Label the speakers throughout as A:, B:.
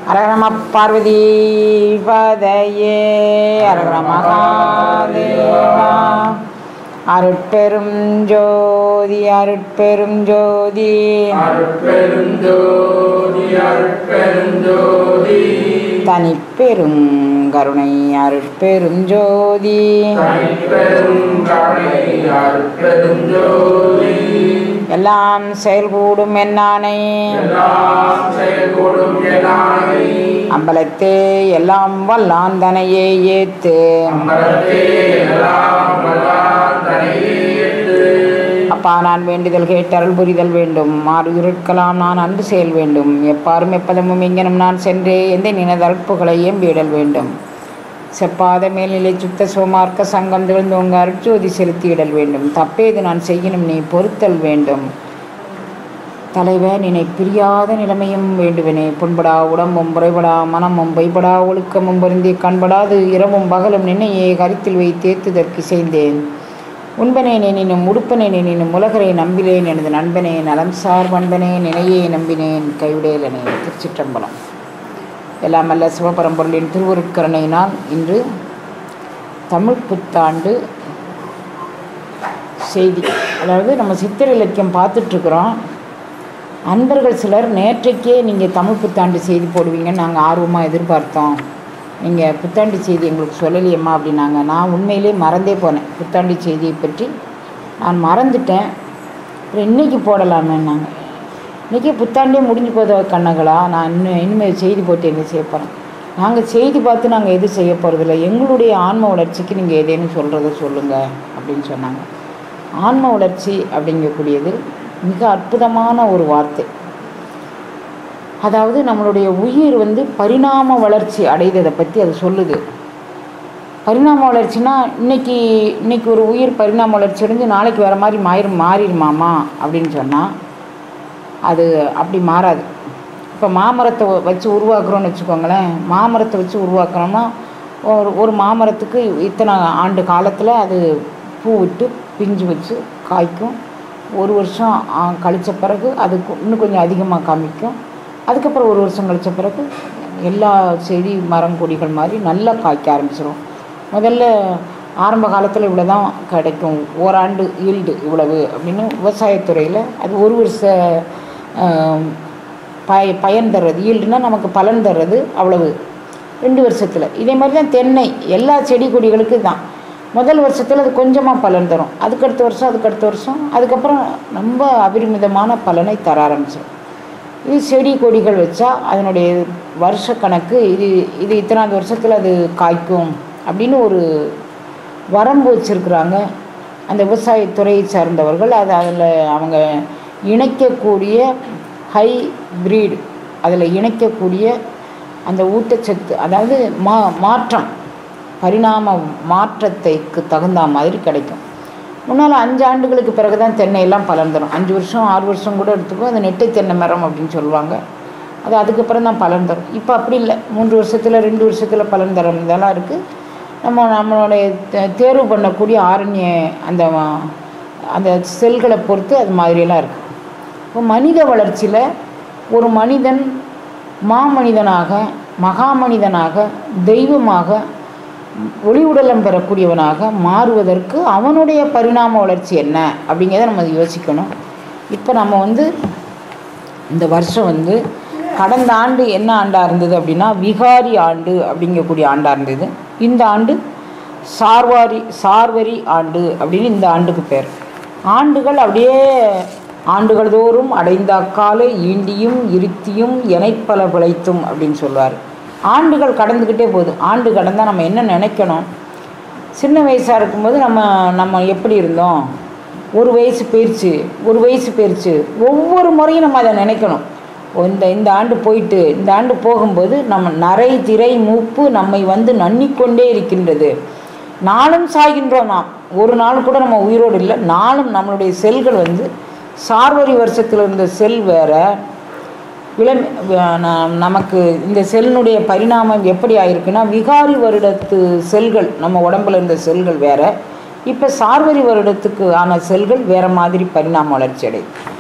A: அரகரம பார்வதி பதையே அரகர மகாதேவா அருட்பெரும் ஜோதி அருட்பெரும் ஜோதி
B: அருட்பெருஞ்சோதி அருட்பெருஞ்சோதி
A: தனிப்பெரும் கருணை அருட்பெரும் ஜோதி
B: தனிப்பெரும் கருணை அருட்பெருஞ்சோதி
A: எல்லாம் செயல்கூடும் என்னானை
B: எல்லாம் செயல்கூடும் எனானை
A: அம்பலத்தே எல்லாம் வல்லான் தனையே ஏத்து
B: அமரத்தே எல்லாம் வல்லான் தனையேற்று
A: அப்பா நான் வேண்டுதல் கேட்டருள் புரிதல் வேண்டும் மாறு இருக்கலாம் நான் அன்பு செயல் வேண்டும் எப்பாரும் எப்பதமும் எங்கனும் நான் சென்றே எந்த நினதற்புகளை எம்பிடல் வேண்டும் செப்பாத மேல்நிலை சுத்த சோமார்க்க சங்கம் திகழ்ந்தோங்க அருட்ஜோதி செலுத்தியிடல் வேண்டும் தப்பேது நான் செய்யணும் நீ பொறுத்தல் வேண்டும் தலைவன் நினை பிரியாத நிலைமையும் வேண்டுவனே புண்படா உடம்பும் முறைபடா மனமும் பொய்படா ஒழுக்கமும் பொருந்தி கண்படாது இரவும் பகலும் நின்னையே கருத்தில் வைத்தேத்துதற்கு செய்தேன் உண்பனே நினும் உடுப்பனே நினும் உலகரை நம்பினேன் எனது நண்பனே நலம் சார் பண்பனே நினையே நம்பினேன் கைவிடேலனே திருச்சிற்றம்பலம் எல்லாம் அல்ல சிவபரம்பொருளின் திருவுருட்கருணையினால் இன்று தமிழ் புத்தாண்டு செய்தி அதாவது நம்ம சித்திர இலக்கியம் பார்த்துட்ருக்குறோம் அன்பர்கள் சிலர் நேற்றைக்கே நீங்கள் தமிழ் புத்தாண்டு செய்தி போடுவீங்கன்னு நாங்கள் ஆர்வமாக எதிர்பார்த்தோம் நீங்கள் புத்தாண்டு செய்தி எங்களுக்கு சொல்லலையம்மா அப்படின்னாங்க நான் உண்மையிலே மறந்தே போனேன் புத்தாண்டு செய்தியை பற்றி நான் மறந்துட்டேன் அப்புறம் இன்றைக்கி போடலாமேன்னாங்க இன்றைக்கி புத்தாண்டே முடிஞ்சு போத கண்ணங்களா நான் இன்னும் இனிமேல் செய்தி போட்டு என்ன செய்ய போகிறேன் நாங்கள் செய்தி பார்த்து நாங்கள் எதுவும் செய்ய போகிறதில்ல எங்களுடைய ஆன்ம வளர்ச்சிக்கு நீங்கள் ஏதேனும் சொல்கிறத சொல்லுங்கள் அப்படின்னு சொன்னாங்க ஆன்ம வளர்ச்சி அப்படிங்கக்கூடியது மிக அற்புதமான ஒரு வார்த்தை அதாவது நம்மளுடைய உயிர் வந்து பரிணாம வளர்ச்சி அடைந்ததை பற்றி அது சொல்லுது பரிணாம வளர்ச்சினா இன்னைக்கு இன்னைக்கு ஒரு உயிர் பரிணாம வளர்ச்சி அடைஞ்சு நாளைக்கு வேறு மாதிரி மாறிடும் மாறிடுமாமா அப்படின்னு சொன்னால் அது அப்படி மாறாது இப்போ மாமரத்தை வ- வச்சு உருவாக்குறோம்னு வச்சுக்கோங்களேன் மாமரத்தை வச்சு உருவாக்குறோம்னா ஒரு ஒரு மாமரத்துக்கு இத்தனை ஆண்டு காலத்தில் அது பூ விட்டு பிஞ்சு வச்சு காய்க்கும் ஒரு வருஷம் ஆ, கழிச்ச பிறகு அது கு- இன்னும் கொஞ்சம் அதிகமாக காமிக்கும் அதுக்கப்புறம் ஒரு வருஷம் கழிச்ச பிறகு எல்லா செடி மரம் கொடிகள் மாதிரி நல்லா காய்க்க ஆரம்பிச்சிடும் முதல்ல ஆரம்ப காலத்தில் இவ்வளோ தான் கிடைக்கும் ஓராண்டு ஈல்டு இவ்வளவு அப்படின்னு விவசாயத்துறையில் அது ஒரு வருஷ ஆம், பய பயன் தர்றது ஈல்டுனா நமக்கு பலன் தர்றது அவ்வளவு ரெண்டு வருஷத்தில் இதே மாதிரி தான் தென்னை எல்லா செடி கொடிகளுக்கு தான் முதல் வருஷத்தில் அது கொஞ்சமாக பலன் தரும் அதுக்கடுத்த வருஷம் அதுக்கடுத்த வருஷம் அதுக்கப்புறம் ரொம்ப அபரிமிதமான பலனை தர ஆரம்பிச்சிடும் இது செடி கொடிகள் வச்சா அதனுடைய வருஷ கணக்கு இது இது இத்தனாவது வருஷத்தில் அது காய்க்கும் அப்படின்னு ஒரு வரம்பு வச்சுருக்குறாங்க அந்த விவசாயத்துறையை சார்ந்தவர்கள் அது அதில் அவங்க இணைக்கக்கூடிய ஹை பிரீடு அதில் இணைக்கக்கூடிய அந்த ஊட்டச்சத்து அதாவது மா மாற்றம் பரிணாம மாற்றத்தைக்கு தகுந்த மாதிரி கிடைக்கும் முன்னால் அஞ்சு ஆண்டுகளுக்கு பிறகு தான் தென்னையெல்லாம் பலன் தரும் அஞ்சு வருஷம் ஆறு வருஷம் கூட எடுத்துக்கும் அது நெட்டை தென்னை மரம் அப்படின்னு சொல்லுவாங்க அது அதுக்கப்புறம் தான் பலன் தரும் இப்போ அப்படி இல்லை மூன்று வருஷத்தில் ரெண்டு வருஷத்தில் பலன் தரும் இதெல்லாம் இருக்குது நம்ம நம்மளுடைய தே- தேர்வு பண்ணக்கூடிய ஆரண்ய அந்த வ- அந்த செல்களை பொறுத்து அது மாதிரியெல்லாம் இருக்குது இப்போ மனித வளர்ச்சியில் ஒரு மனிதன் மாமனிதனாக மகாமனிதனாக தெய்வமாக ஒளி உடலம் பெறக்கூடியவனாக மாறுவதற்கு அவனுடைய பரிணாம வளர்ச்சி என்ன அப்படிங்கிறத நம்ம யோசிக்கணும் இப்போ நம்ம வந்து இந்த வருஷம் வந்து கடந்த ஆண்டு என்ன ஆண்டாக இருந்தது அப்படின்னா விகாரி ஆண்டு அப்படிங்கக்கூடிய ஆண்டாக இருந்தது இந்த ஆண்டு சார்வாரி சார்வரி ஆண்டு அப்படின்னு இந்த ஆண்டுக்கு பேர் ஆண்டுகள் அப்படியே ஆண்டுகள் தோறும் அடைந்த அக்காலை ஈண்டியும் இருத்தியும் எனைப்பல பிழைத்தும் அப்படின்னு சொல்லுவார் ஆண்டுகள் கடந்துக்கிட்டே போகுது ஆண்டு கடந்தால் நம்ம என்ன நினைக்கணும் சின்ன வயசாக இருக்கும்போது நம்ம நம்ம எப்படி இருந்தோம் ஒரு வயசு போயிடுச்சு ஒரு வயசு போயிடுச்சு ஒவ்வொரு முறையும் நம்ம அதை நினைக்கணும் ஓ, இந்த இந்த ஆண்டு போயிட்டு இந்த ஆண்டு போகும்போது நம்ம நரை திரை மூப்பு நம்மை வந்து நன்னிக்கொண்டே இருக்கின்றது நாளும் சாகின்றோம் நாம் ஒரு நாள் கூட நம்ம உயிரோடு இல்லை நாளும் நம்மளுடைய செல்கள் வந்து சார்வரி வருஷத்தில் இருந்த செல் வேற இளம் வ- ந- நமக்கு இந்த செல்லுடைய பரிணாமம் எப்படி ஆயிருக்குன்னா விகாரி வருடத்து செல்கள் நம்ம உடம்புல இருந்த செல்கள் வேற இப்போ சார்வரி வருடத்துக்கு ஆன செல்கள் வேற மாதிரி பரிணாம வளர்ச்சி அடையுது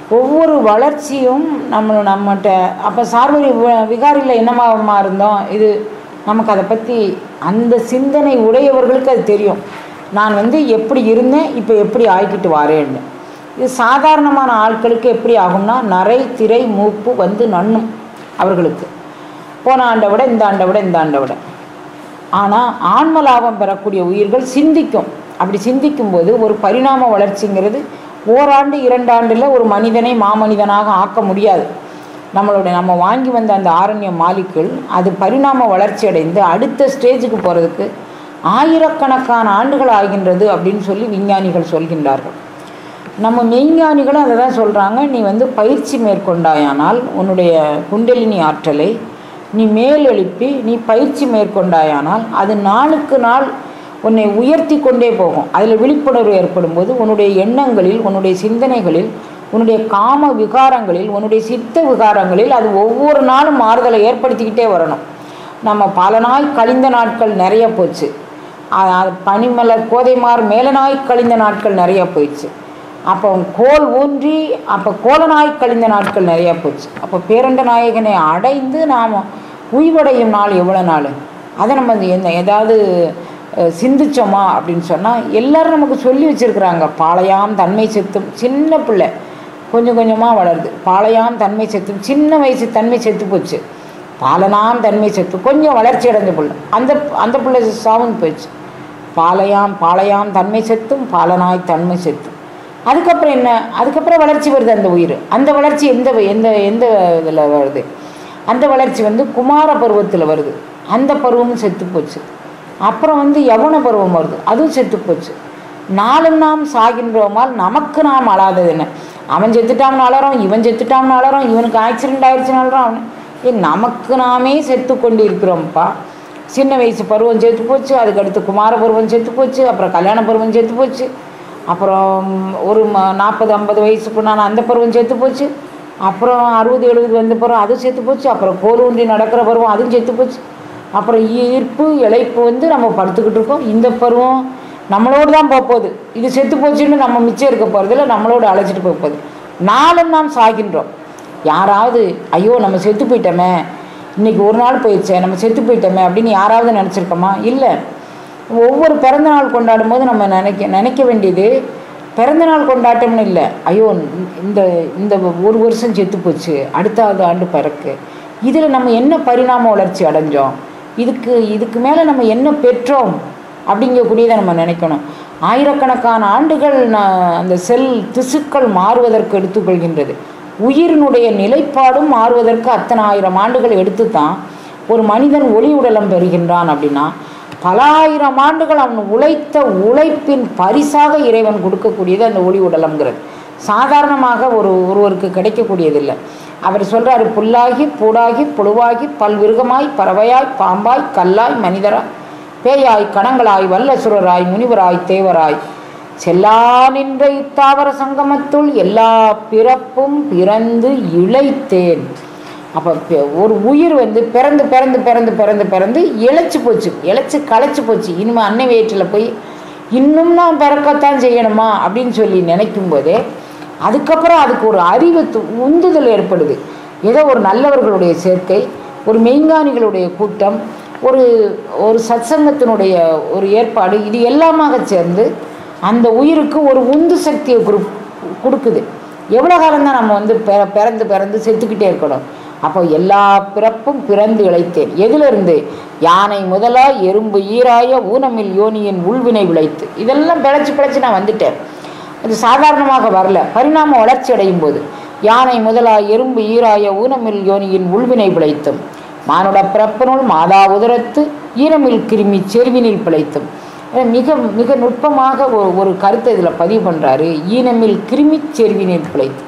A: ஒவ்வொரு வளர்ச்சியும் நம்ம நம்மகிட்ட அப்போ சார்வரி வி- விகாரியில் என்னமாமா இருந்தோம் இது நமக்கு அதை பற்றி அந்த சிந்தனை உடையவர்களுக்கு அது தெரியும் நான் வந்து எப்படி இருந்தேன் இப்போ எப்படி ஆகிக்கிட்டு வரேன்னு இது சாதாரணமான ஆட்களுக்கு எப்படி ஆகும்னா நரை திரை மூப்பு வந்து நண்ணும் அவர்களுக்கு போன ஆண்டை விட இந்த ஆண்டை விட இந்த ஆண்டை விட ஆனால் ஆன்ம லாபம் பெறக்கூடிய உயிர்கள் சிந்திக்கும் அப்படி சிந்திக்கும்போது ஒரு பரிணாம வளர்ச்சிங்கிறது ஓராண்டு இரண்டாண்டில் ஒரு மனிதனை மாமனிதனாக ஆக்க முடியாது நம்மளுடைய நம்ம வாங்கி வந்த அந்த ஆரண்ய மாலிக்குள் அது பரிணாம வளர்ச்சி அடைந்து அடுத்த ஸ்டேஜுக்கு போகிறதுக்கு ஆயிரக்கணக்கான ஆண்டுகள் ஆகின்றது அப்படின்னு சொல்லி விஞ்ஞானிகள் சொல்கின்றார்கள் நம்ம மெய்ஞானிகளும் அதை தான் சொல்கிறாங்க நீ வந்து பயிற்சி மேற்கொண்டாயானால் உன்னுடைய குண்டலினி ஆற்றலை நீ மேல் எழுப்பி நீ பயிற்சி மேற்கொண்டாயானால் அது நாளுக்கு நாள் உன்னை உயர்த்தி கொண்டே போகும் அதில் விழிப்புணர்வு ஏற்படும் போது உன்னுடைய எண்ணங்களில் உன்னுடைய சிந்தனைகளில் உன்னுடைய காம விகாரங்களில் உன்னுடைய சித்த விகாரங்களில் அது ஒவ்வொரு நாளும் மாறுதலை ஏற்படுத்திக்கிட்டே வரணும் நம்ம பல நாள் கழிந்த நாட்கள் நிறைய போச்சு அ- அ- பனிமலர் கோதைமார் மேல நாய் கழிந்த நாட்கள் நிறைய போயிடுச்சு அப்போ கோல் ஊன்றி அப்போ கோலநாய் கழிந்த நாட்கள் நிறையா போச்சு அப்போ பேரண்ட நாயகனை அடைந்து நாம் உய்வடையும் நாள் எவ்வளோ நாள் அதை நம்ம வந்து என்ன ஏதாவது அஹ், சிந்திச்சோமா அப்படின்னு சொன்னால் எல்லாரும் நமக்கு சொல்லி வச்சுருக்குறாங்க பாளையாம் தன்மை செத்தும் சின்ன பிள்ளை கொஞ்சம் கொஞ்சமாக வளருது பாளையாம் தன்மை செத்தும் சின்ன வயசு தன்மை செத்து போச்சு பாலனாம் தன்மை செத்து கொஞ்சம் வளர்ச்சி அடைஞ்ச பிள்ளை அந்த அந்த பிள்ளை சாவுன்னு போயிடுச்சு பாளையாம் பாளையாம் தன்மை செத்தும் பாலனாய் தன்மை செத்தும் அதுக்கப்புறம் என்ன அதுக்கப்புறம் வளர்ச்சி வருது அந்த உயிர் அந்த வளர்ச்சி எந்த எந்த எந்த இதில் வருது அந்த வளர்ச்சி வந்து குமார பருவத்தில் வருது அந்த பருவமும் செத்து போச்சு அப்புறம் வந்து யவன பருவம் வருது அதுவும் செத்து போச்சு நாளும் நாம் சாகின்றோமால் நமக்கு நாம் அழாதது என்ன அவன் செத்துட்டான்னு அலறோம் இவன் செத்துட்டான்னு அலறோம் இவனுக்கு ஆக்சிடென்ட் ஆயிடுச்சுன்னு அலறோம் அவன் ஏ நமக்கு நாமே செத்து கொண்டு இருக்கிறோம்ப்பா சின்ன வயசு பருவம் செத்து போச்சு அதுக்கடுத்து குமார பருவம் செத்து போச்சு அப்புறம் கல்யாண பருவம் செத்து போச்சு அப்புறம் ஒரு ம நாற்பது ஐம்பது வயசுக்குண்டான அந்த பருவம் செத்து போச்சு அப்புறம் அறுபது எழுபது வந்த பருவம் அதுவும் செத்து போச்சு அப்புறம் கோல் ஊன்றி நடக்கிற பருவம் அதுவும் செத்து போச்சு அப்புறம் ஈர்ப்பு இழைப்பு வந்து நம்ம படுத்துக்கிட்டு இருக்கோம் இந்த பருவம் நம்மளோடு தான் போக போகுது இது செத்து போச்சுன்னு நம்ம மிச்சம் இருக்க போகிறதில்ல நம்மளோட அழைச்சிட்டு போக போகுது நாளும் நாம் சாகின்றோம் யாராவது ஐயோ நம்ம செத்து போயிட்டோமே இன்னைக்கு ஒரு நாள் போயிடுச்சே நம்ம செத்து போயிட்டோமே அப்படின்னு யாராவது நினச்சிருக்கோமா இல்லை ஒவ்வொரு பிறந்த நாள் கொண்டாடும் போது நம்ம நினைக்க நினைக்க வேண்டியது பிறந்த நாள் கொண்டாட்டம்னு இல்லை ஐயோ இந்த இந்த ஒரு வருஷம் செத்து போச்சு அடுத்தாவது ஆண்டு பிறக்கு இதில் நம்ம என்ன பரிணாம வளர்ச்சி அடைஞ்சோம் இதுக்கு இதுக்கு மேலே நம்ம என்ன பெற்றோம் அப்படிங்கக்கூடியதை நம்ம நினைக்கணும் ஆயிரக்கணக்கான ஆண்டுகள் நான் அந்த செல் திசுக்கள் மாறுவதற்கு எடுத்துக்கொள்கின்றது உயிரினுடைய நிலைப்பாடும் மாறுவதற்கு அத்தனை ஆயிரம் ஆண்டுகள் எடுத்து தான் ஒரு மனிதன் ஒளி உடலம் பெறுகின்றான் அப்படின்னா பல ஆயிரம் ஆண்டுகள் அவன் உழைத்த உழைப்பின் பரிசாக இறைவன் கொடுக்கக்கூடியது அந்த ஒளி உடலம்ங்கிறது சாதாரணமாக ஒரு ஒருவருக்கு கிடைக்கக்கூடியதில்லை அவர் சொல்றாரு புல்லாகி பூடாகி புழுவாகி பல்விருகமாய் பறவையாய் பாம்பாய் கல்லாய் மனிதராய் பேயாய் கணங்களாய் வல்லசுரராய் முனிவராய் தேவராய் செல்லா நின்ற இத்தாவர சங்கமத்துள் எல்லா பிறப்பும் பிறந்து இழைத்தேன் அப்போ ஒரு உயிர் வந்து பிறந்து பிறந்து பிறந்து பிறந்து பிறந்து இழைச்சி போச்சு இழைச்சி களைச்சி போச்சு இனிமேல் அன்னை வயிற்றில் போய் இன்னும் நான் பிறக்கத்தான் செய்யணுமா அப்படின்னு சொல்லி நினைக்கும் போதே அதுக்கப்புறம் அதுக்கு ஒரு அறிவு து- உந்துதல் ஏற்படுது ஏதோ ஒரு நல்லவர்களுடைய சேர்க்கை ஒரு மெய்ஞானிகளுடைய கூட்டம் ஒரு ஒரு சத்சங்கத்தினுடைய ஒரு ஏற்பாடு இது எல்லாமாக சேர்ந்து அந்த உயிருக்கு ஒரு உந்து சக்தியை குரு கொடுக்குது எவ்வளோ காலம்தான் நம்ம வந்து பிற பிறந்து பிறந்து செத்துக்கிட்டே இருக்கணும் அப்போ எல்லா பிறப்பும் பிறந்து இழைத்தேன் எதிலிருந்து யானை முதலா எறும்பு ஈராய ஊனமில் யோனியின் உள்வினை விளைத்து இதெல்லாம் பிழைச்சி பிழைச்சி நான் வந்துட்டேன் அது சாதாரணமாக வரல பரிணாம வளர்ச்சி அடையும் போது யானை முதலா எறும்பு ஈராய ஊனமில் யோனியின் உள்வினை பிழைத்தும் மானுட பிறப்பினுள் மாதா உதரத்து ஈரமில் கிருமி செருவினில் பிழைத்தும் அஹ் மிக மிக நுட்பமாக ஒரு ஒரு கருத்தை இதில் பதிவு பண்ணுறாரு ஈனமில் கிருமி செருவினில் பிழைத்து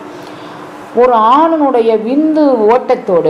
A: ஒரு ஆணினுடைய விந்து ஓட்டத்தோடு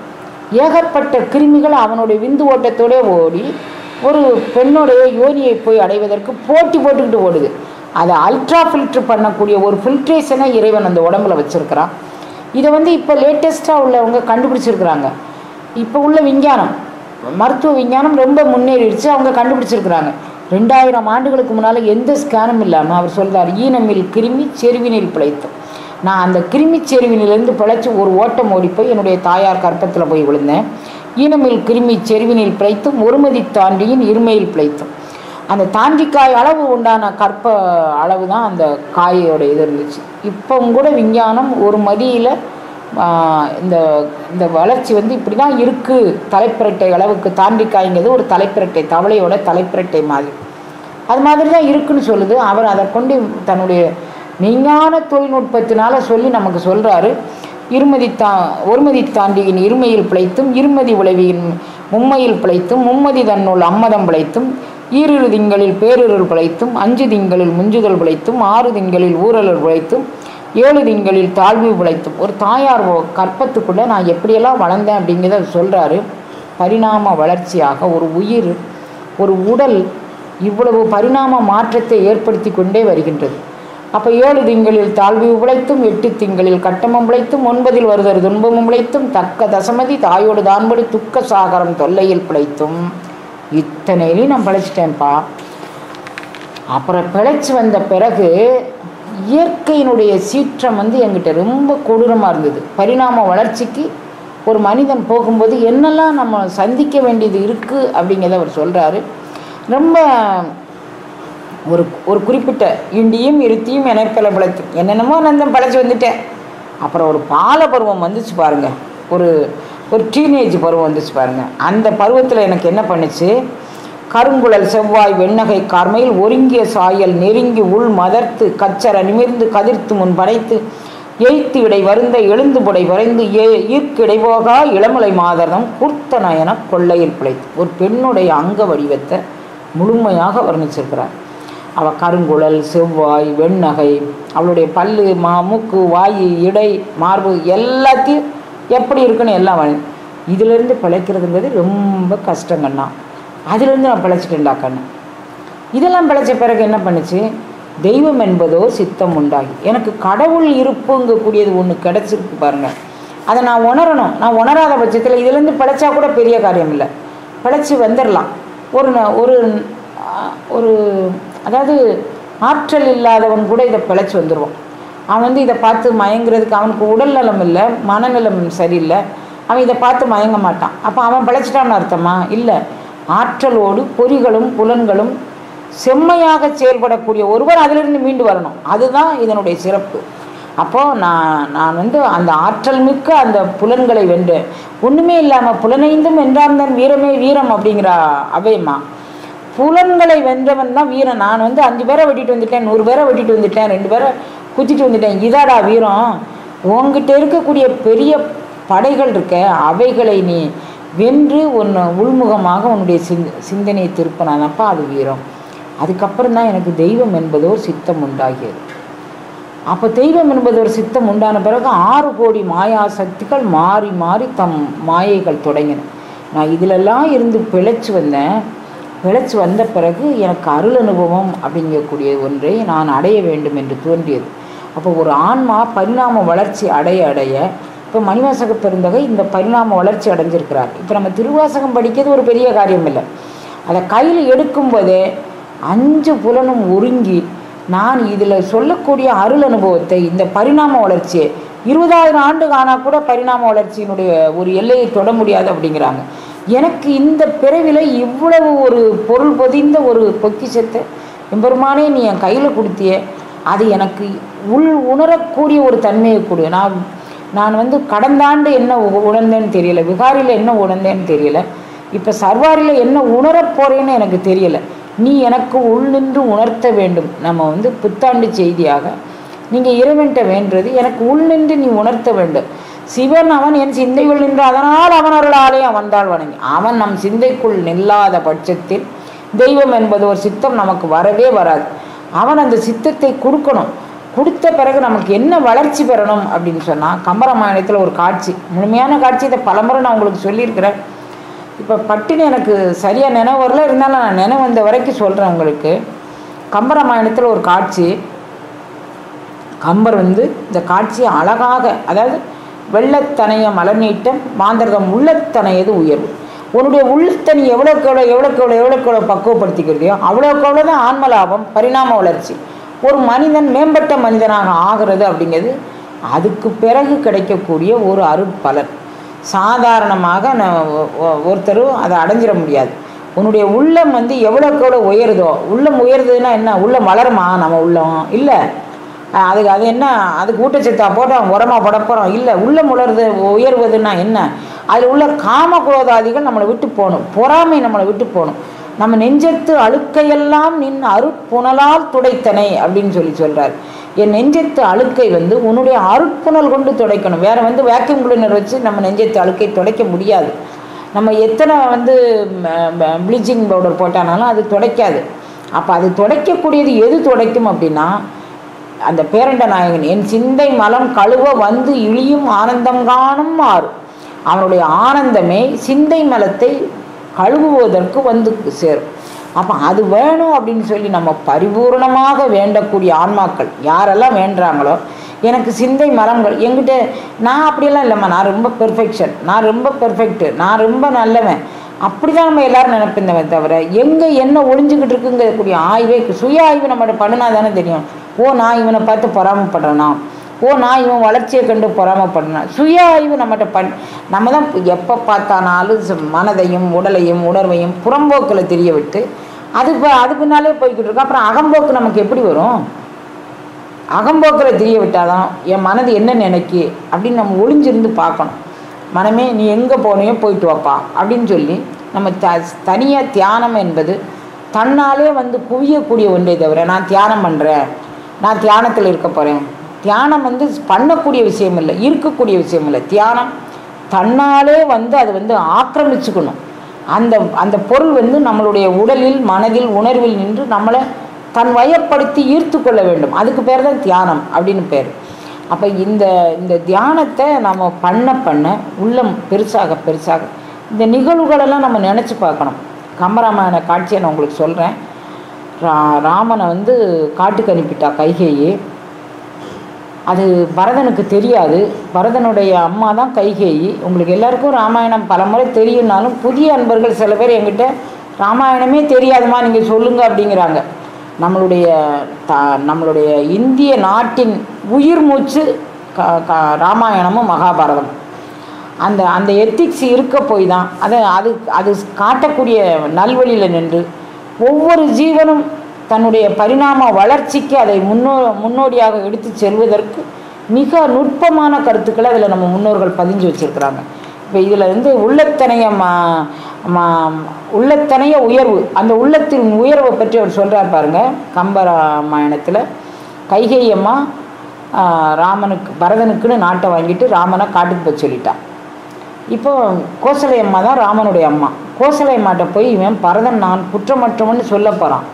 A: ஏகப்பட்ட கிருமிகள் அவனுடைய விந்து ஓட்டத்தோடே ஓடி ஒரு பெண்ணுடைய யோனியை போய் அடைவதற்கு போட்டி போட்டுக்கிட்டு ஓடுது அதை அல்ட்ரா ஃபில்டர் பண்ணக்கூடிய ஒரு ஃபில்ட்ரேஷனை இறைவன் அந்த உடம்புல வச்சுருக்கிறான் இதை வந்து இப்போ லேட்டஸ்ட்டாக உள்ளவங்க கண்டுபிடிச்சிருக்கிறாங்க இப்போ உள்ள விஞ்ஞானம் மருத்துவ விஞ்ஞானம் ரொம்ப முன்னேறிடுச்சு அவங்க கண்டுபிடிச்சிருக்கிறாங்க ரெண்டாயிரம் ஆண்டுகளுக்கு முன்னால் எந்த ஸ்கேனும் இல்லாமல் அவர் சொல்றார் ஈனமில் கிருமி செருவினில் பிழைத்தோம் நான் அந்த கிருமிச் செருவினிலிருந்து பிழைச்சி ஒரு ஓட்டம் ஓடி போய் என்னுடைய தாயார் கற்பத்தில் போய் விழுந்தேன் ஈனமில் கிருமி செருவினில் பிழைத்தும் ஒருமதி தாண்டியின் இருமையில் பிழைத்தும் அந்த தாண்டிக்காய் அளவு உண்டான கற்ப அளவு தான் அந்த காயோட இது இருந்துச்சு இப்பவும் கூட விஞ்ஞானம் ஒரு மதியில் இந்த இந்த வளர்ச்சி வந்து இப்படி தான் இருக்குது தலைப்பிரட்டை அளவுக்கு தாண்டிக்காய்ங்கிறது ஒரு தலைப்பிரட்டை தவளையோட தலைப்பிரட்டை மாதிரி அது மாதிரி தான் இருக்குன்னு சொல்லுது அவர் அதை கொண்டு தன்னுடைய விஞ்ஞான தொழில்நுட்பத்தினால சொல்லி நமக்கு சொல்கிறாரு இருமதி தா ஒருமதி தாண்டியின் இருமையில் பிழைத்தும் இருமதி விளைவியின் மும்மையில் பிழைத்தும் மும்மதி தன்னுள் அம்மதம் பிழைத்தும் ஈரிரு திங்களில் பேரிருள் பிழைத்தும் அஞ்சு திங்களில் முஞ்சுதல் பிழைத்தும் ஆறு திங்களில் ஊரலர் பிழைத்தும் ஏழு திங்களில் தாழ்வு பிழைத்தும் ஒரு தாயார் ஒ- கற்பத்துக்குள்ளே நான் எப்படியெல்லாம் வளர்ந்தேன் அப்படிங்கிறத சொல்கிறாரு பரிணாம வளர்ச்சியாக ஒரு உயிர் ஒரு உடல் இவ்வளவு பரிணாம மாற்றத்தை ஏற்படுத்தி கொண்டே வருகின்றது அப்போ ஏழு திங்களில் தாழ்வு பிழைத்தும் எட்டு திங்களில் கட்டமும் பிழைத்தும் ஒன்பதில் வருதல் துன்பமும் பிழைத்தும் தக்க தசமதி தாயோடு தான்படி துக்க சாகரம் தொல்லையில் பிழைத்தும் இத்தனையிலையும் நான் பிழைச்சிட்டேன்ப்பா அப்புறம் பிழைச்சி வந்த பிறகு இயற்கையினுடைய சீற்றம் வந்து என்கிட்ட ரொம்ப கொடூரமாக இருந்தது பரிணாம வளர்ச்சிக்கு ஒரு மனிதன் போகும்போது என்னெல்லாம் நம்ம சந்திக்க வேண்டியது இருக்குது அப்படிங்கிறத அவர் சொல்கிறாரு ரொம்ப ஒரு ஒரு குறிப்பிட்ட இண்டியும் இருத்தியும் இணைப்பில பிழைத்து என்னென்னமோ நந்தம் பழைச்சி வந்துட்டேன் அப்புறம் ஒரு பால பருவம் வந்துச்சு பாருங்க ஒரு ஒரு டீனேஜ் பருவம் வந்துச்சு பாருங்க அந்த பருவத்தில் எனக்கு என்ன பண்ணுச்சு கருங்குழல் செவ்வாய் வெண்ணகை கார்மையில் ஒருங்கிய சாயல் நெருங்கி உள் மதர்த்து கச்சர நிமிர்ந்து கதிர்த்து முன் படைத்து எய்த்து இடை வருந்த எழுந்து புடை வரைந்து ஏ ஈர்க்கிடைபோகா இளமலை மாதரம் குர்த்தனயன கொள்ளையில் பிழைத்து ஒரு பெண்ணுடைய அங்க வடிவத்தை முழுமையாக வர்ணிச்சிருக்கிறார் அவள் கருங்குழல் செவ்வாய் வெண்ணகை அவளுடைய பல்லு மா மூக்கு வாய் இடை மார்பு எல்லாத்தையும் எப்படி இருக்குன்னு எல்லாம் வழி இதிலிருந்து பிழைக்கிறதுங்கிறது ரொம்ப கஷ்டங்கண்ணா அதிலிருந்து நான் பிழைச்சிட்டேன்டா கண்ணு இதெல்லாம் பிழைச்ச பிறகு என்ன பண்ணுச்சு தெய்வம் என்பதோ சித்தம் உண்டாகி எனக்கு கடவுள் இருப்புங்கக்கூடியது ஒன்று கிடச்சிருக்கு பாருங்க அதை நான் உணரணும் நான் உணராத பட்சத்தில் இதுலேருந்து பிழைச்சா கூட பெரிய காரியம் இல்லை பிழைச்சி வந்துடலாம் ஒரு ந- ஒரு ஆஹ், ஒரு அதாவது ஆற்றல் இல்லாதவன் கூட இதை பிழைச்சி வந்துடுவான் அவன் வந்து இதை பார்த்து மயங்குறதுக்கு அவனுக்கு உடல் நலம் இல்லை மனநலம் சரியில்லை அவன் இதை பார்த்து மயங்க மாட்டான் அப்போ அவன் பிழைச்சிட்டான்னு அர்த்தமா இல்லை ஆற்றலோடு பொறிகளும் புலன்களும் செம்மையாக செயல்படக்கூடிய ஒருவர் அதிலிருந்து மீண்டு வரணும் அதுதான் இதனுடைய சிறப்பு அப்போது நான் நான் வந்து அந்த ஆற்றல் மிக்க அந்த புலன்களை வென்றேன் ஒன்றுமே இல்லாமல் புலனைந்தும் வென்றார்ந்தன் வீரமே வீரம் அப்படிங்கிற அவையம்மா புலன்களை வென்றவன் தான் வீரன் நான் வந்து அஞ்சு பேரை வெட்டிட்டு வந்துட்டேன் நூறு பேரை வெட்டிட்டு வந்துட்டேன் ரெண்டு பேரை குத்திட்டு வந்துட்டேன் இதாடா வீரம் உங்ககிட்ட இருக்கக்கூடிய பெரிய படைகள் இருக்க அவைகளை நீ வென்று உன்னை உள்முகமாக உன்னுடைய சிந் சிந்தனையை திருப்பினானப்பா அது வீரம் அதுக்கப்புறம் தான் எனக்கு தெய்வம் என்பதோ சித்தம் உண்டாகியது அப்போ தெய்வம் என்பது ஒரு சித்தம் உண்டான பிறகு ஆறு கோடி மாயா சக்திகள் மாறி மாறி தம் மாயைகள் தொடங்கின நான் இதிலெல்லாம் இருந்து பிழைச்சு வந்தேன் பிழைச்சு வந்த பிறகு எனக்கு அருள் அனுபவம் அப்படிங்கக்கூடிய ஒன்றை நான் அடைய வேண்டும் என்று தோன்றியது அப்போ ஒரு ஆன்மா பரிணாம வளர்ச்சி அடைய அடைய இப்போ மணிவாசக பெருந்தகை இந்த பரிணாம வளர்ச்சி அடைஞ்சிருக்கிறார் இப்போ நம்ம திருவாசகம் படிக்கிறது ஒரு பெரிய காரியம் இல்லை அதை கையில் எடுக்கும்போதே அஞ்சு புலனும் ஒருங்கி நான் இதில் சொல்லக்கூடிய அருள் அனுபவத்தை இந்த பரிணாம வளர்ச்சியை இருபதாயிரம் ஆண்டு ஆனால் கூட பரிணாம வளர்ச்சியினுடைய ஒரு எல்லையை தொட முடியாது அப்படிங்கிறாங்க எனக்கு இந்த பிறவில இவ்வளவு ஒரு பொருள் பொதிந்த ஒரு பொக்கிஷத்தை எம்பெருமானே நீ என் கையில் கொடுத்தியே அது எனக்கு உள் உணரக்கூடிய ஒரு தன்மையை கொடு நான் நான் வந்து கடந்த ஆண்டு என்ன உ- உணர்ந்தேன்னு தெரியல விகாரியில் என்ன உணர்ந்தேன்னு தெரியல இப்போ சர்வாரியில் என்ன உணரப் போறேன்னு எனக்கு தெரியல நீ எனக்கு உள் நின்று உணர்த்த வேண்டும் நம்ம வந்து புத்தாண்டு செய்தியாக நீங்கள் இறைவன்கிட்ட வேண்டுறது எனக்கு உள் நின்று நீ உணர்த்த வேண்டும் சிவன் அவன் என் சிந்தைக்குள் நின்று அதனால் அவன் அருளாலே அவன்தாள் வணங்கி அவன் நம் சிந்தைக்குள் நில்லாத பட்சத்தில் தெய்வம் என்பது ஒரு சித்தம் நமக்கு வரவே வராது அவன் அந்த சித்தத்தை கொடுக்கணும் கொடுத்த பிறகு நமக்கு என்ன வளர்ச்சி பெறணும் அப்படின்னு சொன்னால் கம்பராமாயணத்தில் ஒரு காட்சி முழுமையான காட்சி இதை பலமுறை நான் உங்களுக்கு சொல்லியிருக்கிறேன் இப்போ பட்டுன்னு எனக்கு சரியாக நினைவு வரல இருந்தாலும் நான் நினைவு வந்த வரைக்கும் சொல்கிறேன் உங்களுக்கு கம்பராமாயணத்தில் ஒரு காட்சி கம்பர் வந்து இந்த காட்சியை அழகாக அதாவது வெள்ளத்தனைய மலர் நீட்டம் மாந்தர்தம் உள்ளத்தனையது உயர்வு உன்னுடைய உள்ளத்தனி எவ்வளோக்கு எவ்வளோ எவ்வளோக்கு எவ்வளோ எவ்வளோக்கு எவ்வளோ பக்குவப்படுத்திக்கிறதையோ அவ்வளோக்கு அவ்வளோ தான் ஆன்ம லாபம் பரிணாம வளர்ச்சி ஒரு மனிதன் மேம்பட்ட மனிதனாக ஆகிறது அப்படிங்கிறது அதுக்கு பிறகு கிடைக்கக்கூடிய ஒரு அருட்பலன் சாதாரணமாக நான் ஒ- ஒ- ஒருத்தரும் அதை அடைஞ்சிட முடியாது உன்னுடைய உள்ளம் வந்து எவ்வளோக்கு எவ்வளோ உயருதோ உள்ளம் உயருதுன்னா என்ன உள்ளம் வளருமா நம்ம உள்ளம் இல்லை அஹ் அதுக்கு அது என்ன அதுக்கு ஊட்டச்சத்தா போட்டோம் உரமா போட போகிறோம் இல்லை உள்ளம் உலருது உயர்வதுன்னா என்ன அதில் உள்ள காம குரோதாதிகள் நம்மளை விட்டு போகணும் பொறாமை நம்மளை விட்டு போகணும் நம்ம நெஞ்சத்து அழுக்கையெல்லாம் நின் அருட்புணலால் துடைத்தனை அப்படின்னு சொல்லி சொல்றார் என் நெஞ்சத்து அழுக்கை வந்து உன்னுடைய அருட்புணல் கொண்டு துடைக்கணும் வேற வந்து வேக்யூம் கிளீனர் வச்சு நம்ம நெஞ்சத்து அழுக்கை துடைக்க முடியாது நம்ம எத்தனை வந்து ப்ளீச்சிங் பவுடர் போட்டானாலும் அது துடைக்காது அப்போ அது துடைக்கக்கூடியது எது துடைக்கும் அப்படின்னா அந்த பேரண்ட நாயகன் என் சிந்தை மலம் கழுவ வந்து இழியும் ஆனந்தம் காணும் மாறு அவனுடைய ஆனந்தமே சிந்தை மலத்தை கழுவுவதற்கு வந்து சேரும் அப்போ அது வேணும் அப்படின்னு சொல்லி நம்ம பரிபூர்ணமாக வேண்டக்கூடிய ஆன்மாக்கள் யாரெல்லாம் வேண்டுறாங்களோ எனக்கு சிந்தை மலங்கள் என்கிட்ட நான் அப்படியெல்லாம் இல்லைம்மா நான் ரொம்ப பெர்ஃபெக்ஷன் நான் ரொம்ப பெர்ஃபெக்ட்டு நான் ரொம்ப நல்லவன் அப்படி தான் நம்ம எல்லாரும் நினைப்பிருந்தவன் தவிர எங்கே என்ன ஒளிஞ்சுக்கிட்டு இருக்குங்கக்கூடிய ஆய்வே சுய ஆய்வு நம்மகிட்ட பண்ணினா தானே தெரியும் ஓ நான் இவனை பார்த்து பொறாமப்படுறேனா ஓ நான் இவன் வளர்ச்சியை கண்டு பொறாமப்படுறேன் சுய ஆய்வு நம்மகிட்ட பண் நம்ம தான் எப்போ பார்த்தானாலும் ச- மனதையும் உடலையும் உணர்வையும் புறம்போக்கில் தெரிய விட்டு அது இப்போ அது பின்னாலே போய்கிட்டு இருக்கோம் அப்புறம் அகம்போக்கு நமக்கு எப்படி வரும் அகம்போக்கில் தெரிய விட்டாதான் என் மனது என்ன நினைக்கி அப்படின்னு நம்ம ஒளிஞ்சிருந்து பார்க்கணும் மனமே நீ எங்கே போனியோ போயிட்டு வாப்பா அப்படின்னு சொல்லி நம்ம த தனியாக தியானம் என்பது தன்னாலே வந்து குவியக்கூடிய ஒன்றே தவிர நான் தியானம் பண்ணுறேன் நான் தியானத்தில் இருக்க போகிறேன் தியானம் வந்து பண்ணக்கூடிய விஷயம் இல்லை இருக்கக்கூடிய விஷயம் இல்லை தியானம் தன்னாலே வந்து அது வந்து ஆக்கிரமிச்சுக்கணும் அந்த அந்த பொருள் வந்து நம்மளுடைய உடலில் மனதில் உணர்வில் நின்று நம்மளை தன் வயப்படுத்தி ஈர்த்து கொள்ள வேண்டும் அதுக்கு பேர் தான் தியானம் அப்படின்னு பேர் அப்போ இந்த இந்த தியானத்தை நம்ம பண்ண பண்ண உள்ளம் பெருசாக பெருசாக இந்த நிகழ்வுகளெல்லாம் நம்ம நினச்சி பார்க்கணும் கம்பராமாயண காட்சியை நான் உங்களுக்கு சொல்கிறேன் ரா ராமனை வந்து காட்டுக்கு அனுப்பிட்டா கைகேயி அது பரதனுக்கு தெரியாது பரதனுடைய அம்மா தான் கைகேயி உங்களுக்கு எல்லாருக்கும் ராமாயணம் பலமுறை தெரியும்னாலும் புதிய அன்பர்கள் சில பேர் என்கிட்ட ராமாயணமே தெரியாதுமா நீங்கள் சொல்லுங்க அப்படிங்கிறாங்க நம்மளுடைய த நம்மளுடைய இந்திய நாட்டின் உயிர் மூச்சு க க ராமாயணமும் மகாபாரதமும் அந்த அந்த எத்திக்ஸ் இருக்க போய் தான் அதை அது அது காட்டக்கூடிய நல்வழியில் நின்று ஒவ்வொரு ஜீவனும் தன்னுடைய பரிணாம வளர்ச்சிக்கு அதை முன்னோ முன்னோடியாக எடுத்து செல்வதற்கு மிக நுட்பமான கருத்துக்களை அதில் நம்ம முன்னோர்கள் பதிஞ்சு வச்சிருக்கிறாங்க இப்போ இதில் வந்து உள்ளத்தனைய மா மா- உள்ளத்தனைய உயர்வு அந்த உள்ளத்தின் உயர்வை பற்றி அவர் சொல்கிறார் பாருங்க கம்பராமாயணத்தில் கைகேயி அம்மா ஆஹ், ராமனுக்கு பரதனுக்குன்னு நாட்டை வாங்கிட்டு ராமனை காட்டுக்கு போய் சொல்லிட்டான் இப்போ கோசலை அம்மா தான் ராமனுடைய அம்மா கோசலை அம்மாட்ட போய் இவன் பரதன் நான் குற்றமற்றவன்னு சொல்ல போகிறான்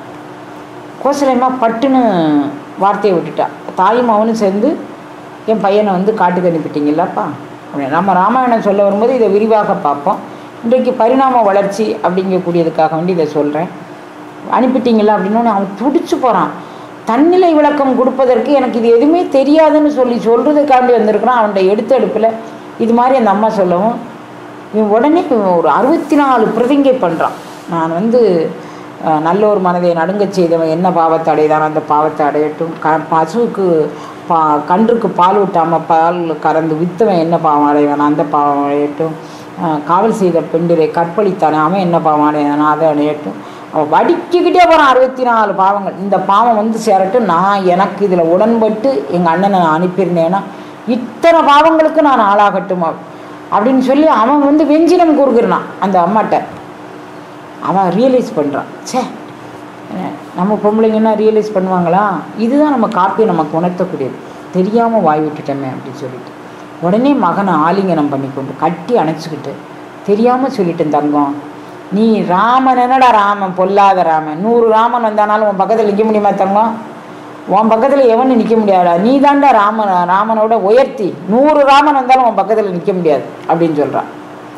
A: கோசலை அம்மா பட்டுன்னு வார்த்தையை விட்டுட்டா தாயும் அவனும் சேர்ந்து என் பையனை வந்து காட்டுக்கு அனுப்பிட்டீங்கல்லப்பா அப்படின்னு நம்ம ராமாயணம் சொல்ல வரும்போது இதை விரிவாக பார்ப்போம் இன்றைக்கு பரிணாம வளர்ச்சி அப்படிங்கக்கூடியதுக்காக வேண்டி இதை சொல்கிறேன் அனுப்பிட்டீங்களா அப்படின்னு அவன் துடிச்சு போகிறான் தன்னிலை விளக்கம் கொடுப்பதற்கு எனக்கு இது எதுவுமே தெரியாதுன்னு சொல்லி சொல்கிறதுக்காண்டி வந்திருக்கிறான் அவன்கிட்ட எடுத்த எடுப்பில் இது மாதிரி அந்த அம்மா சொல்லவும் இவன் உடனே இவன் ஒரு அறுபத்தி நாலு பிரதிங்கை பண்ணுறான் நான் வந்து அஹ், நல்லோர் மனதை நடுங்கச் செய்தவன் என்ன பாவத்தை அடைதான் அந்த பாவத்தை அடையட்டும் க பசுவுக்கு பா கன்றுக்கு பால் ஊட்டாமல் பால் கறந்து வித்தவன் என்ன பாவம் அடைவான் அந்த பாவம் அடையட்டும் அஹ், காவல் செய்த பெண்டிரை கற்பழித்தானே அவன் என்ன பாவம் அடையான் அதை அடையட்டும் அவன் வடிக்கிக்கிட்டே போகிறான் அறுபத்தி நாலு பாவங்கள் இந்த பாவம் வந்து சேரட்டும் நான் எனக்கு இதில் உடன்பட்டு எங்கள் அண்ணனை நான் அனுப்பியிருந்தேன்னா இத்தனை பாவங்களுக்கு நான் ஆளாகட்டும் அப்~ அப்படின்னு சொல்லி அவன் வந்து வெஞ்சினம் கூறுகிறான் அந்த அம்மாட்ட அவன் ரியலைஸ் பண்ணுறான் ச்சே அஹ் நம்ம பொம்பளைங்கன்னா ரியலைஸ் பண்ணுவாங்களா இதுதான் நம்ம காப்பியை நமக்கு உணர்த்தக்கூடியது தெரியாமல் வாய் விட்டுட்டோமே அப்படின்னு சொல்லிட்டு உடனே மகனை ஆலிங்கனம் பண்ணிக்கொண்டு கட்டி அணைச்சிக்கிட்டு தெரியாமல் சொல்லிட்டேன் தங்கம் நீ ராமன் என்னடா ராமன் பொல்லாத ராமன் நூறு ராமன் வந்தானாலும் உன் பக்கத்தில் நிற்க முடியுமா தங்கம் உன் பக்கத்தில் எவனும் நிற்க முடியாதா நீ தாண்டா ராமன் ராமனோட உயர்த்தி நூறு ராமன் வந்தாலும் உன் பக்கத்தில் நிற்க முடியாது அப்படின்னு சொல்கிறான்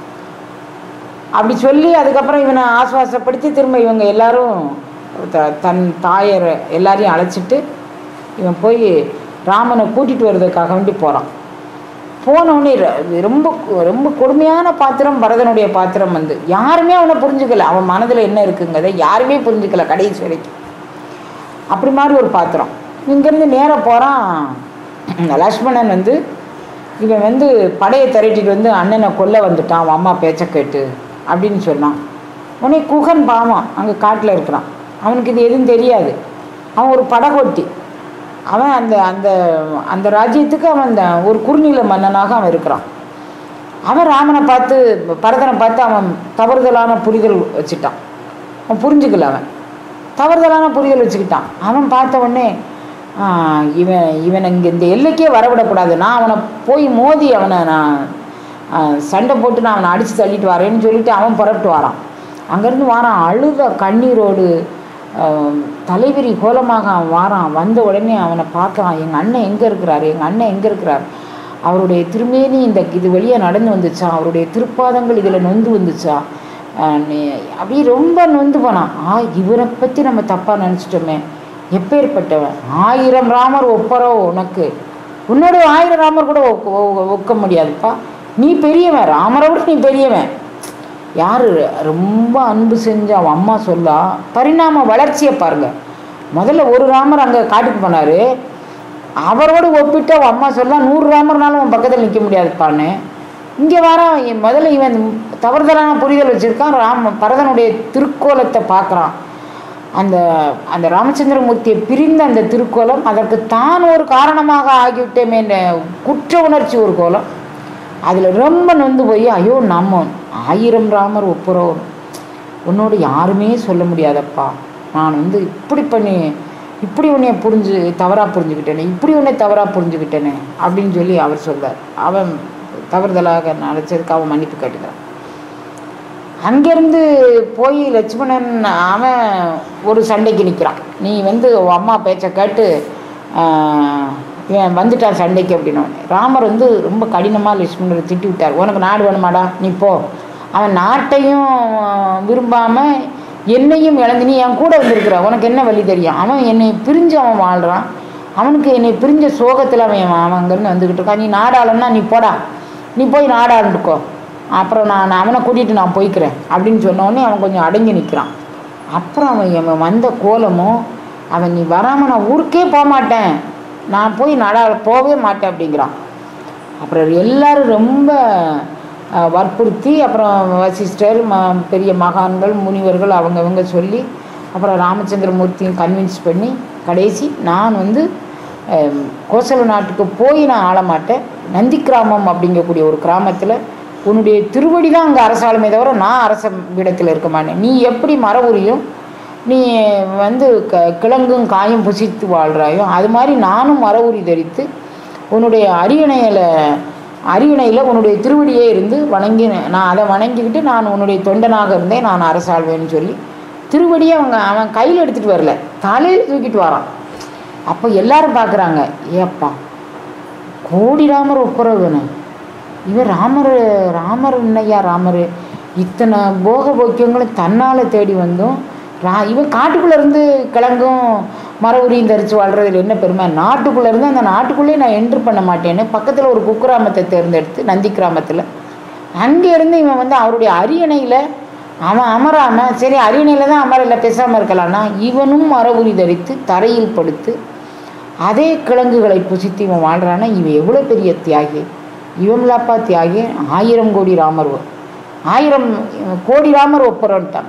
A: அப்படி சொல்லி அதுக்கப்புறம் இவனை ஆசுவாசப்படுத்தி திரும்ப இவங்க எல்லாரும் த- தன் தாயர் எல்லாரையும் அழைச்சிட்டு இவன் போய் ராமனை கூட்டிகிட்டு வர்றதுக்காக வேண்டி போகிறான் போனவுடனே ர- ரொம்ப ரொம்ப கொடுமையான பாத்திரம் பரதனுடைய பாத்திரம் வந்து யாருமே அவனை புரிஞ்சுக்கல அவன் மனதில் என்ன இருக்குங்கிறத யாருமே புரிஞ்சுக்கல கடைசி வரைக்கும் அப்படி மாதிரி ஒரு பாத்திரம் இங்கேருந்து நேராக போகிறான் லக்ஷ்மணன் வந்து இவன் வந்து படையை திரட்டிட்டு வந்து அண்ணனை கொல்ல வந்துட்டான் அவன் அம்மா பேச்சை கேட்டு அப்படின்னு சொன்னான் உடனே குகன் பாவம் அங்கே காட்டில் இருக்கிறான் அவனுக்கு இது எதுவும் தெரியாது அவன் ஒரு படகோட்டி அவன் அந்த அந்த அந்த ராஜ்யத்துக்கு அவன் அந்த ஒரு குறுநில மன்னனாக அவன் இருக்கிறான் அவன் ராமனை பார்த்து பரதனை பார்த்து அவன் தவறுதலான புரிதல் வச்சுட்டான் அவன் புரிஞ்சுக்கல அவன் தவறுதலான புரிதல் வச்சுக்கிட்டான் அவன் பார்த்த உடனே "ஆ, இவன் இவனை இங்கே இந்த எல்லைக்கே வரவிடக்கூடாது நான் அவனை போய் மோதி அவனை நான் ஆ, சண்டை போட்டு நான் அவனை அடித்து தள்ளிட்டு வரேன்னு சொல்லிட்டு அவன் புறப்பட்டு வரான் அங்கேருந்து வாரான் அழுத கண்ணீரோடு ஆ, தலைவிரி கோலமாக அவன் வாரான் வந்த உடனே அவனை பார்க்குறான் எங்கள் அண்ணன் எங்கே இருக்கிறார் எங்கள் அண்ணன் எங்கே இருக்கிறார் அவருடைய திருமேனி இந்த இது வழியாக நடந்து வந்துச்சா அவருடைய திருப்பாதங்கள் இதில் நொந்து வந்துச்சா ஆஹ் நீ- அப்படியே ரொம்ப நொந்து போனான் ஆ இவரை பற்றி நம்ம தப்பாக நினச்சிட்டோமே எப்பேற்பட்டவன் ஆயிரம் ராமர் ஒப்பரோ உனக்கு உன்னோட ஆயிரம் ராமர் கூட ஒக்க- ஒ- ஒக்க முடியாதுப்பா நீ பெரியவன் ராமரை விட நீ பெரியவன் யார் ரொம்ப அன்பு செஞ்ச அவன் அம்மா சொல்லா பரிணாம வளர்ச்சியை பாருங்க முதல்ல ஒரு ராமர் அங்கே காட்டுக்கு போனார் அவரோடு ஒப்பிட்டு அவன் அம்மா சொல்ல நூறு ராமர்னாலும் அவன் பக்கத்தில் நிற்க முடியாதுப்பான்னு இங்கே வரான் இவன் முதல்ல இவன் தவறுதலான புரிதல் வச்சுருக்கான் ராம பரதனுடைய திருக்கோலத்தை பார்க்குறான் அந்த அந்த ராமச்சந்திரமூர்த்தியை பிரிந்த அந்த திருக்கோலம் அதற்கு தான் ஒரு காரணமாக ஆகிவிட்டோமே என்ற குற்ற உணர்ச்சி ஒரு கோலம் அதில் ரொம்ப நொந்து போய் ஐயோ நம்ம ஆயிரம் ராமர் ஒப்புறோம் உன்னோடு யாருமே சொல்ல முடியாதப்பா நான் வந்து இப்படி பண்ணி இப்படி உன்னைய புரிஞ்சு தவறாக புரிஞ்சுக்கிட்டேனே இப்படி உன்னை தவறாக புரிஞ்சுக்கிட்டேனே அப்படின்னு சொல்லி அவர் சொல்றார் அவன் தவறுதலாக நினச்சதுக்கு அவன் மன்னிப்பு கேட்டுக்கிறான் அங்கேருந்து போய் லட்சுமணன் அவன் ஒரு சண்டைக்கு நிற்கிறான் நீ வந்து உன் அம்மா பேச்சை கேட்டு ஆஹ், இவன் வந்துட்டான் சண்டைக்கு அப்படின்னு ராமர் வந்து ரொம்ப கடினமாக லட்சுமணரை திட்டி விட்டார் உனக்கு நாடு வேணுமாடா நீ போ அவன் நாட்டையும் விரும்பாமல் என்னையும் இழந்து நீ என் கூட வந்திருக்கிற உனக்கு என்ன வழி தெரியும் அவன் என்னை பிரிஞ்சு அவன் வாழ்கிறான் அவனுக்கு என்னை பிரிஞ்ச சோகத்தில் அவன் அவன் அங்கேருந்து வந்துக்கிட்டு இருக்கான் நீ நாடாளன்னா நீ போடா நீ போய் நாடாண்டுக்கோ அப்புறம் நான் அவனை கூட்டிகிட்டு நான் போய்க்கிறேன் அப்படின்னு சொன்ன உடனே அவன் கொஞ்சம் அடங்கி நிற்கிறான் அப்புறம் அவன் அவன் வந்த கோலமும் அவன் நீ வராமல் நான் ஊருக்கே போக மாட்டேன் நான் போய் நாடா போகவே மாட்டேன் அப்படிங்கிறான் அப்புறம் எல்லாரும் ரொம்ப அஹ், வற்புறுத்தி அப்புறம் வசிஷ்டர் ம பெரிய மகான்கள் முனிவர்கள் அவங்கவங்க சொல்லி அப்புறம் ராமச்சந்திரமூர்த்தியும் கன்வின்ஸ் பண்ணி கடைசி நான் வந்து அஹ், கோசல நாட்டுக்கு போய் நான் ஆள மாட்டேன் நந்தி கிராமம் அப்படிங்கக்கூடிய ஒரு கிராமத்தில் உன்னுடைய திருவடி தான் அங்கே அரசாளுமே தவிர நான் அரச பீடத்தில் இருக்க மாட்டேன் நீ எப்படி மர உரியும் நீ வந்து க கிழங்கும் காயும் புசித்து வாழ்கிறாயோ அது மாதிரி நானும் மர உரி தரித்து உன்னுடைய அரியணையில் அரியணையில் உன்னுடைய திருவடியே இருந்து வணங்கி நான் அதை வணங்கிக்கிட்டு நான் உன்னுடைய தொண்டனாக இருந்தேன் நான் அரசாள்வேன்னு சொல்லி திருவடியை அவங்க அவன் கையில் எடுத்துகிட்டு வரல தலையில் தூக்கிட்டு வரான் அப்போ எல்லாரும் பார்க்குறாங்க ஏப்பா கோடி ராமர் ஒப்புரவுன்னு இவன் ராமர் ராமர் என்னையா ராமர் இத்தனை போக போக்கியங்களும் தன்னால் தேடி வந்தும் ரா இவன் காட்டுக்குள்ளே இருந்து கிழங்கும் மர உரியும் தரித்து வாழ்றதுல என்ன பெருமை நாட்டுக்குள்ளே இருந்து அந்த நாட்டுக்குள்ளேயே நான் என்ட்ரு பண்ண மாட்டேன்னு பக்கத்தில் ஒரு குக்கிராமத்தை தேர்ந்தெடுத்து நந்தி கிராமத்தில் அங்கே இருந்து இவன் வந்து அவருடைய அரியணையில் அவன் அமராம சரி அரியணையில் தான் அமரல பேசாமல் இருக்கலாம்னா இவனும் மர உரி தரித்து தரையில் படுத்து அதே கிழங்குகளை புசித்து இவன் வாழ்கிறான்னா இவன் எவ்வளோ பெரிய தியாகி இவன்லாப்பா தியாகி ஆயிரம் கோடி ராமர் ஒ- ஆயிரம் கோடி ராமர் ஒப்புறன்ட்டான்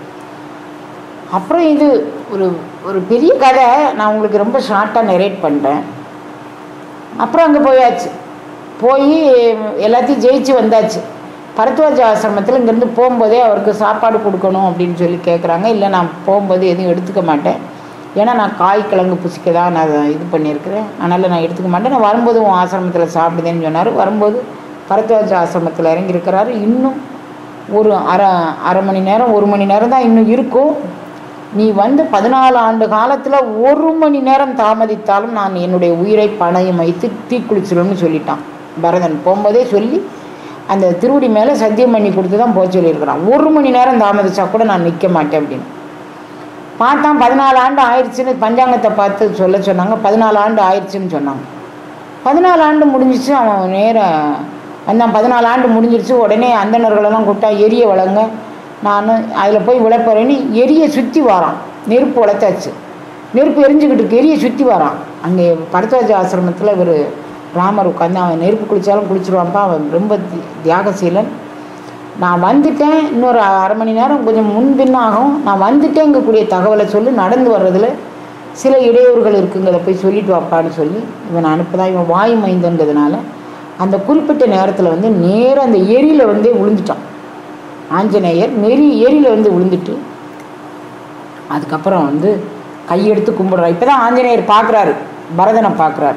A: அப்புறம் இது ஒரு ஒரு பெரிய கதை நான் உங்களுக்கு ரொம்ப ஷார்ட்டாக நெரேட் பண்ணுறேன் அப்புறம் அங்கே போயாச்சு போய் எல்லாத்தையும் ஜெயிச்சு வந்தாச்சு பரத்வாஜ ஆசிரமத்தில் இங்கேருந்து போகும்போதே அவருக்கு சாப்பாடு கொடுக்கணும் அப்படின்னு சொல்லி கேட்குறாங்க இல்லை நான் போகும்போது எதுவும் எடுத்துக்க மாட்டேன் ஏன்னா நான் காய் கிழங்கு புசிக்க தான் நான் இது பண்ணியிருக்கிறேன் அதனால் நான் எடுத்துக்க மாட்டேன் நான் வரும்போது உன் ஆசிரமத்தில் சாப்பிடுதேன்னு சொன்னார் வரும்போது பரத்வாஜ ஆசிரமத்தில் இறங்கியிருக்கிறாரு இன்னும் ஒரு அரை அரை மணி நேரம் ஒரு மணி நேரம் தான் இன்னும் இருக்கும் நீ வந்து பதினாலு ஆண்டு காலத்தில் ஒரு மணி நேரம் தாமதித்தாலும் நான் என்னுடைய உயிரை பணயம் வைத்து தீக்குளிச்சிடும்னு சொல்லிட்டான் பரதன் போகும்போதே சொல்லி அந்த திருவடி மேலே சத்தியம் பண்ணி கொடுத்து தான் போக சொல்லியிருக்கிறான் ஒரு மணி நேரம் தாமதிச்சா கூட நான் நிற்க மாட்டேன் அப்படின்னு பார்த்தான் பதினாலு ஆண்டு ஆயிடுச்சுன்னு பஞ்சாங்கத்தை பார்த்து சொல்ல சொன்னாங்க பதினாலு ஆண்டு ஆயிடுச்சுன்னு சொன்னாங்க பதினாலு ஆண்டு முடிஞ்சிச்சு அவன் நேர வந்தான் பதினாலு ஆண்டு முடிஞ்சிருச்சு உடனே அந்தணர்களெல்லாம் கூப்பிட்டா எரிய வளங்க நான் அதில் போய் விழப்போறேன்னு எரிய சுற்றி வாரான் நெருப்பு வளர்த்தாச்சு நெருப்பு எரிஞ்சுக்கிட்டு இருக்கு எரிய சுற்றி வாரான் அங்கே பரத்வாஜ ஆசிரமத்தில் இவர் ராமர் உட்காந்து அவன் நெருப்பு குளித்தாலும் குளிச்சிருவான்ப்பா அவன் ரொம்ப தி- தியாகசீலன் நான் வந்துட்டேன் இன்னொரு அரை மணி நேரம் கொஞ்சம் முன்பின் ஆகும் நான் வந்துட்டேங்கக்கூடிய தகவலை சொல்லி நடந்து வர்றதுல சில இடையூறுகள் இருக்குங்கிறத போய் சொல்லிட்டு வாப்பான்னு சொல்லி இவன் அனுப்புதான் இவன் வாயு மைந்தன்றதுனால அந்த குறிப்பிட்ட நேரத்தில் வந்து நேராக அந்த எரியில் வந்து விழுந்துட்டான் ஆஞ்சநேயர் நெறி ஏரியில் வந்து விழுந்துட்டு அதுக்கப்புறம் வந்து கையெடுத்து கும்பிடுறான் இப்போ தான் ஆஞ்சநேயர் பார்க்குறாரு பரதனை பார்க்குறாரு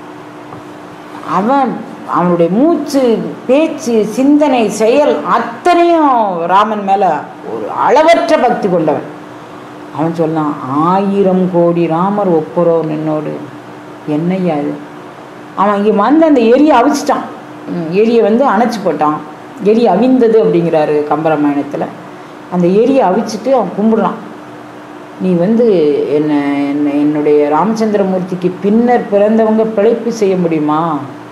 A: அவன் அவனுடைய மூச்சு பேச்சு சிந்தனை செயல் அத்தனையும் ராமன் மேலே ஒரு அளவற்ற பக்தி கொண்டவன் அவன் சொன்னான் ஆயிரம் கோடி ராமர் ஒப்புறோம் நின்னோடு என்னையா இது அவன் இங்கே வந்து அந்த எரியை அவிச்சிட்டான் ம், எரியை வந்து அணைச்சி போட்டான் எரி அவிந்தது அப்படிங்கிறாரு கம்பராமாயணத்தில் அந்த எரியை அவிச்சிட்டு அவன் கும்பிடுறான் நீ வந்து என்ன என்ன என்னுடைய ராமச்சந்திரமூர்த்திக்கு பின்னர் பிறந்தவங்க பிழைப்பு செய்ய முடியுமா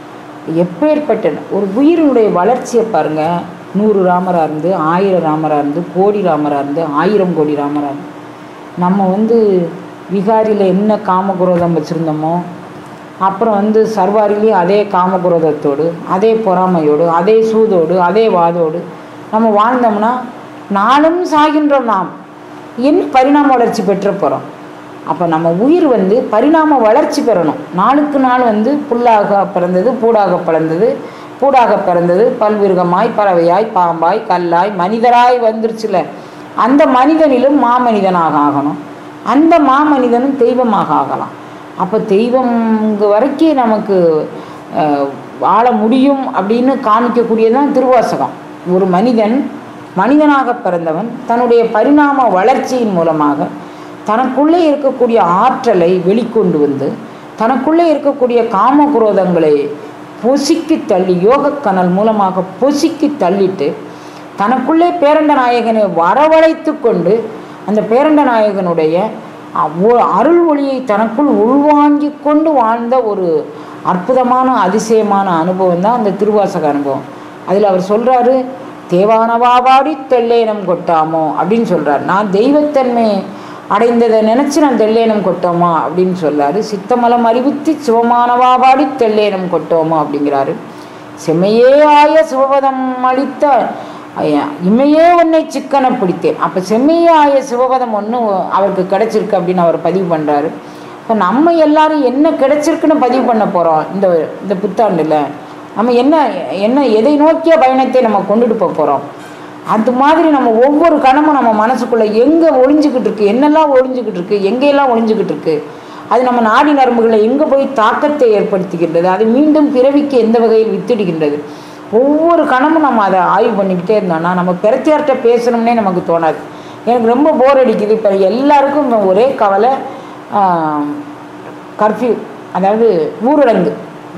A: எப்பேற்பட்ட ஒரு உயிரினுடைய வளர்ச்சியை பாருங்க நூறு ராமராக இருந்து ஆயிரம் ராமராக இருந்து கோடி ராமராக இருந்து ஆயிரம் கோடி ராமராக இருந்து நம்ம வந்து விகாரியில் என்ன காமகுரோதம் வச்சுருந்தோமோ அப்புறம் வந்து சர்வாரிலையும் அதே காமகுரோதத்தோடு அதே பொறாமையோடு அதே சூதோடு அதே வாதோடு நம்ம வாழ்ந்தோம்னா நாளும் சாகின்றோம் நாம் என்ன பரிணாம வளர்ச்சி பெற்ற போகிறோம் அப்போ நம்ம உயிர் வந்து பரிணாம வளர்ச்சி பெறணும் நாளுக்கு நாள் வந்து புல்லாக பிறந்தது பூடாக பிறந்தது பூடாக பிறந்தது பல்விருகமாய் பறவையாய் பாம்பாய் கல்லாய் மனிதராய் வந்துருச்சுல அந்த மனிதனிலும் மாமனிதனாக ஆகணும் அந்த மாமனிதனும் தெய்வமாக ஆகலாம் அப்போ தெய்வம் வரைக்கும் நமக்கு அஹ், வாழ முடியும் அப்படின்னு காமிக்கக்கூடியதுதான் திருவாசகம் ஒரு மனிதன் மனிதனாக பிறந்தவன் தன்னுடைய பரிணாம வளர்ச்சியின் மூலமாக தனக்குள்ளே இருக்கக்கூடிய ஆற்றலை வெளிக்கொண்டு வந்து தனக்குள்ளே இருக்கக்கூடிய காமகுரோதங்களை பொசுக்கி தள்ளி யோகக்கனல் மூலமாக பொசுக்கி தள்ளிட்டு தனக்குள்ளே பேரண்ட நாயகனை வரவழைத்து கொண்டு அந்த பேரண்ட நாயகனுடைய அவ்வ- அருள் ஒளியை தனக்குள் உள்வாங்கிக் கொண்டு வாழ்ந்த ஒரு அற்புதமான அதிசயமான அனுபவம் தான் அந்த திருவாசக அனுபவம் அதில் அவர் சொல்றாரு தேவானவாவாடி தெல்லேனம் கொட்டாமோ அப்படின்னு சொல்றார் நான் தெய்வத்தன்மை அடைந்ததை நினைச்சு நான் தெல்லேனம் கொட்டோமா அப்படின்னு சொல்றாரு சித்தமலம் அறிவித்து சிவமானவாவாடி தெல்லேனம் கொட்டோமோ அப்படிங்கிறாரு செம்மையே ஆய சிவபதம் அளித்த ஐயா, இமையே உன்னை சிக்கன பிடித்தேன் அப்போ செம்மையே ஆய சிவபதம் ஒன்று அவருக்கு கிடைச்சிருக்கு அப்படின்னு அவர் பதிவு பண்ணுறாரு இப்போ நம்ம எல்லாரும் என்ன கிடைச்சிருக்குன்னு பதிவு பண்ண போகிறோம் இந்த இந்த புத்தாண்டில் நம்ம என்ன என்ன எதை நோக்கிய பயணத்தை நம்ம கொண்டுட்டு போக போகிறோம் அது மாதிரி நம்ம ஒவ்வொரு கணமும் நம்ம மனசுக்குள்ளே எங்கே ஒளிஞ்சுக்கிட்டு இருக்கு என்னெல்லாம் ஒளிஞ்சுக்கிட்டு இருக்கு எங்கெல்லாம் ஒளிஞ்சுக்கிட்டு இருக்கு அது நம்ம நாடி நரம்புகளை எங்கே போய் தாக்கத்தை ஏற்படுத்துகின்றது அது மீண்டும் பிறவிக்கு எந்த வகையில் வித்திடுகின்றது ஒவ்வொரு கணமும் நம்ம அதை ஆய்வு பண்ணிக்கிட்டே இருந்தோம்னா நம்ம பெருத்தியார்கிட்ட பேசணும்னே நமக்கு தோணாது எனக்கு ரொம்ப போர் அடிக்குது இப்போ எல்லாருக்கும் இப்ப ஒரே கவலை கர்ஃப்யூ அதாவது ஊரடங்கு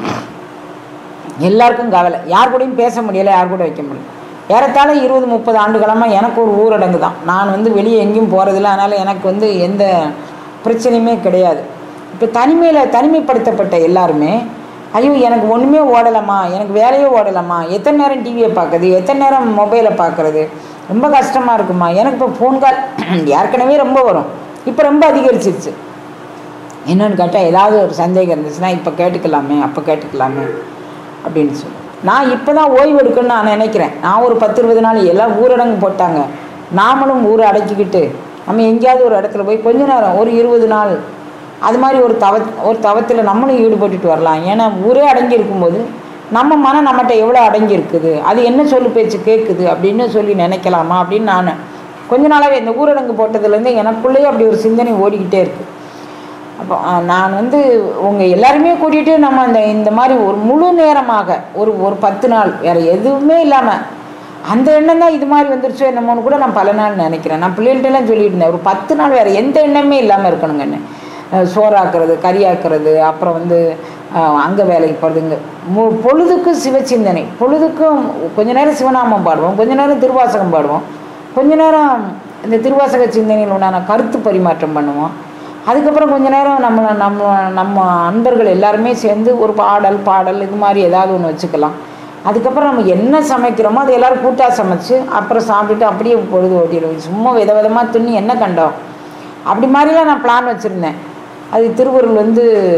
A: எல்லாருக்கும் கவலை யார் கூடயும் பேச முடியலை யார் கூட வைக்க முடியல ஏறத்தாழ இருபது முப்பது ஆண்டுகளமாக எனக்கு ஒரு ஊரடங்கு தான் நான் வந்து வெளியே எங்கேயும் போகிறதில்ல அதனால் எனக்கு வந்து எந்த பிரச்சனையுமே கிடையாது இப்போ தனிமையில் தனிமைப்படுத்தப்பட்ட எல்லாருமே ஐயோ எனக்கு ஒன்றுமே ஓடலாமா எனக்கு வேலையே ஓடலாமா எத்தனை நேரம் டிவியை பார்க்குறது எத்தனை நேரம் மொபைலை பார்க்குறது ரொம்ப கஷ்டமாக இருக்குமா எனக்கு இப்போ ஃபோன் கால் ஏற்கனவே ரொம்ப வரும் இப்போ ரொம்ப அதிகரிச்சிருச்சு என்னன்னு கேட்டால் ஏதாவது ஒரு சந்தேகம் இருந்துச்சுன்னா இப்போ கேட்டுக்கலாமே அப்போ கேட்டுக்கலாமே அப்படின்னு சொல்லி நான் இப்போ தான் ஓய்வு எடுக்கணும்னு நான் நினைக்கிறேன் நான் ஒரு பத்து இருபது நாள் எல்லாம் ஊரடங்கு போட்டாங்க நாமளும் ஊரை அடக்கிக்கிட்டு நம்ம எங்கேயாவது ஒரு இடத்துல போய் கொஞ்ச நேரம் ஒரு இருபது நாள் அது மாதிரி ஒரு தவ ஒரு தவத்தில் நம்மளும் ஈடுபட்டுட்டு வரலாம் ஏன்னா ஊரே அடங்கி இருக்கும்போது நம்ம மனம் நம்மகிட்ட எவ்வளோ அடங்கி இருக்குது அது என்ன சொல்லு பேச்சு கேட்குது அப்படின்னு சொல்லி நினைக்கலாமா அப்படின்னு நான் கொஞ்ச நாளாகவே இந்த ஊரடங்கு போட்டதுலேருந்து எனக்குள்ளேயே அப்படி ஒரு சிந்தனை ஓடிக்கிட்டே இருக்குது அப்போ அஹ், நான் வந்து உங்கள் எல்லாருமே கூட்டிகிட்டு நம்ம அந்த இந்த மாதிரி ஒரு முழு நேரமாக ஒரு ஒரு பத்து நாள் வேறு எதுவுமே இல்லாமல் அந்த எண்ணம் தான் இது மாதிரி வந்துருச்சோ என்னமோன்னு கூட நான் பல நாள் நினைக்கிறேன் நான் பிள்ளைகள்ட்டெல்லாம் சொல்லிட்டு இருந்தேன் ஒரு பத்து நாள் வேறு எந்த எண்ணமே இல்லாமல் இருக்கணுங்கன்னு அஹ், சோறாக்குறது கறியாக்குறது அப்புறம் வந்து அங்கே வேலைக்கு போகிறதுங்க மு பொழுதுக்கு சிவச்சிந்தனை பொழுதுக்கும் கொஞ்ச நேரம் சிவநாமம் பாடுவோம் கொஞ்ச நேரம் திருவாசகம் பாடுவோம் கொஞ்ச நேரம் இந்த திருவாசக சிந்தனையில் உண்டான கருத்து பரிமாற்றம் பண்ணுவோம் அதுக்கப்புறம் கொஞ்ச நேரம் நம்ம நம்ம நம்ம அன்பர்கள் எல்லாருமே சேர்ந்து ஒரு பாடல் பாடல் இது மாதிரி ஏதாவது ஒன்று வச்சுக்கலாம் அதுக்கப்புறம் நம்ம என்ன சமைக்கிறோமோ அது எல்லோரும் கூட்டாக சமைச்சு அப்புறம் சாப்பிட்டுட்டு அப்படியே பொழுது ஓட்டிடுவோம் சும்மா வித விதமாக தின்னு என்ன கண்டோம் அப்படி மாதிரிலாம் நான் பிளான் வச்சுருந்தேன் அது திருவருள் வந்து